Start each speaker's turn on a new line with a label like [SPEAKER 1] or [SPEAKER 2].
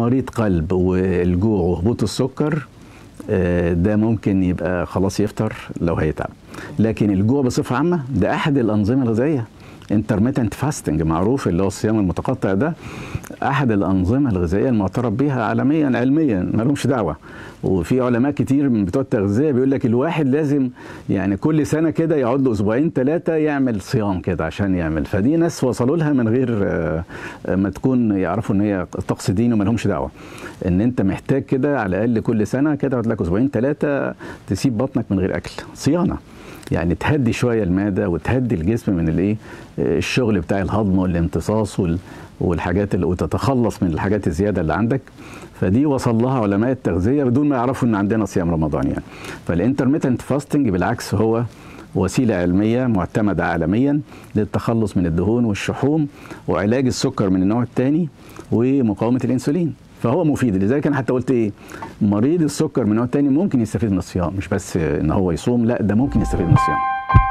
[SPEAKER 1] مريض قلب والجوع وهبوط السكر آه، ده ممكن يبقى خلاص يفطر لو هيتعب لكن الجوع بصفه عامه ده احد الانظمه الغذائيه انترميتنت فاستنج معروف اللي هو الصيام المتقطع ده احد الانظمه الغذائيه المعترف بها عالميا علميا ما لهمش دعوه وفي علماء كتير من بتوع التغذيه بيقول لك الواحد لازم يعني كل سنه كده يقعد له اسبوعين ثلاثه يعمل صيام كده عشان يعمل فدي ناس وصلوا لها من غير آه، ما تكون يعرفوا ان هي طقس ديني وما لهمش دعوه ان انت محتاج كده على الاقل كل سنه كده تقعد لك اسبوعين ثلاثه تسيب بطنك من غير اكل صيانه يعني تهدي شويه المعده وتهدي الجسم من الايه الشغل بتاع الهضم والامتصاص وال والحاجات اللي وتتخلص من الحاجات الزياده اللي عندك فدي وصل لها علماء التغذيه بدون ما يعرفوا ان عندنا صيام رمضان يعني فالانترميتنت فاستنج بالعكس هو وسيله علميه معتمده عالميا للتخلص من الدهون والشحوم وعلاج السكر من النوع الثاني ومقاومه الانسولين فهو مفيد لذلك انا حتى قلت ايه مريض السكر من النوع الثاني ممكن يستفيد من الصيام مش بس ان هو يصوم لا ده ممكن يستفيد من الصيام